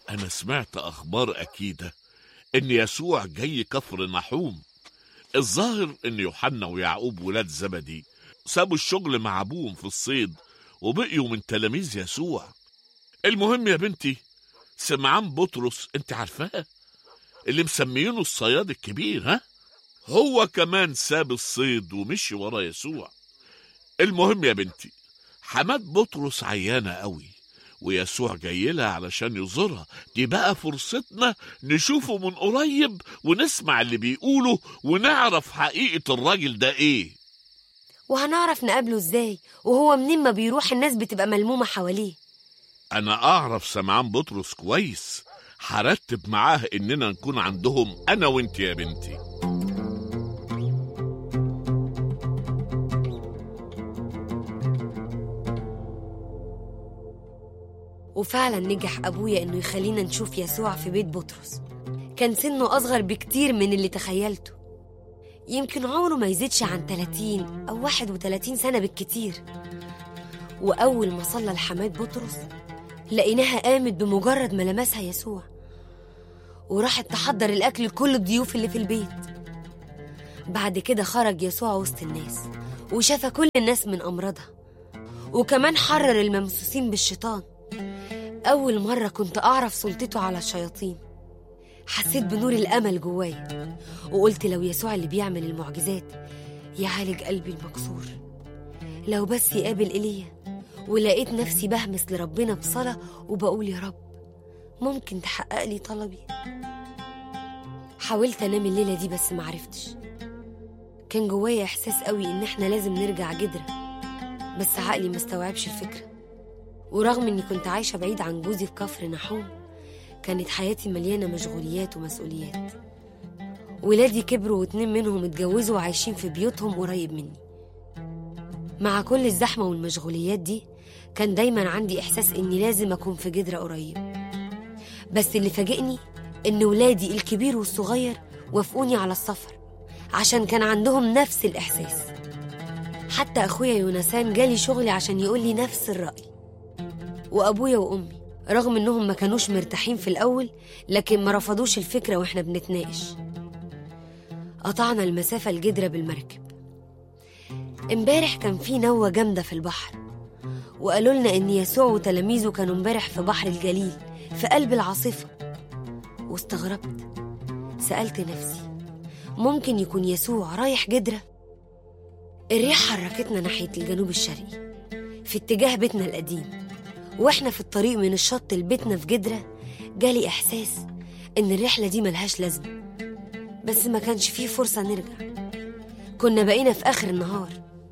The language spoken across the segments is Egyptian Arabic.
أنا سمعت أخبار أكيدة إن يسوع جاي كفر نحوم الظاهر إن يوحنا ويعقوب ولاد زبدي سابوا الشغل مع أبوهم في الصيد وبقيوا من تلاميذ يسوع المهم يا بنتي سمعان بطرس انت عارفاه اللي مسميينه الصياد الكبير ها هو كمان ساب الصيد ومشي ورا يسوع المهم يا بنتي حماد بطرس عيانة قوي ويسوع جاي لها علشان يزورها دي بقى فرصتنا نشوفه من قريب ونسمع اللي بيقوله ونعرف حقيقة الراجل ده ايه وهنعرف نقابله ازاي وهو منين ما بيروح الناس بتبقى ملمومة حواليه انا اعرف سمعان بطرس كويس هرتب معاه اننا نكون عندهم انا وانت يا بنتي وفعلا نجح أبويا إنه يخلينا نشوف يسوع في بيت بطرس كان سنه أصغر بكتير من اللي تخيلته يمكن عمره ما يزيدش عن 30 أو 31 سنة بالكتير وأول ما صلى لحماد بطرس لقيناها قامت بمجرد ما لمسها يسوع وراحت تحضر الأكل لكل الضيوف اللي في البيت بعد كده خرج يسوع وسط الناس وشفى كل الناس من أمراضها وكمان حرر الممسوسين بالشيطان أول مرة كنت أعرف سلطته على الشياطين حسيت بنور الأمل جوايا وقلت لو يسوع اللي بيعمل المعجزات يعالج قلبي المكسور لو بس يقابل إيليا ولقيت نفسي بهمس لربنا بصلاة وبقول يا رب ممكن تحقق لي طلبي حاولت أنام الليلة دي بس معرفتش كان جوايا إحساس قوي إن إحنا لازم نرجع جدرة بس عقلي مستوعبش الفكرة ورغم إني كنت عايشة بعيد عن جوزي في كفر نحوم كانت حياتي مليانة مشغوليات ومسؤوليات ولادي كبروا واتنين منهم اتجوزوا وعايشين في بيوتهم قريب مني مع كل الزحمة والمشغوليات دي كان دايما عندي إحساس إني لازم أكون في جدرة قريب بس اللي فاجئني إن ولادي الكبير والصغير وافقوني على السفر عشان كان عندهم نفس الإحساس حتى أخويا يونسان جالي شغلي عشان يقول لي نفس الرأي وأبويا وأمي رغم إنهم ما كانوش مرتاحين في الأول لكن ما رفضوش الفكرة وإحنا بنتناقش قطعنا المسافة الجدرة بالمركب امبارح كان في نوة جامدة في البحر وقالوا لنا إن يسوع وتلاميذه كانوا امبارح في بحر الجليل في قلب العاصفة واستغربت سألت نفسي ممكن يكون يسوع رايح جدرة الريح حركتنا ناحية الجنوب الشرقي في اتجاه بيتنا القديم واحنا في الطريق من الشط لبيتنا في جدرة جالي إحساس إن الرحلة دي ملهاش لازمة بس ما كانش فيه فرصة نرجع كنا بقينا في آخر النهار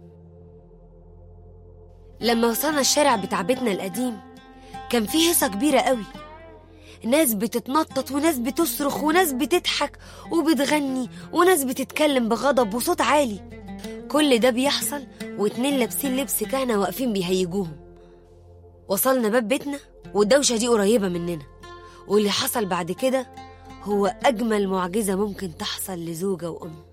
لما وصلنا الشارع بتاع بيتنا القديم كان فيه هيصة كبيرة قوي ناس بتتنطط وناس بتصرخ وناس بتضحك وبتغني وناس بتتكلم بغضب وصوت عالي كل ده بيحصل واتنين لابسين لبس كهنة واقفين بيهيجوهم وصلنا باب بيتنا والدوشة دي قريبة مننا واللي حصل بعد كده هو أجمل معجزة ممكن تحصل لزوجة وأم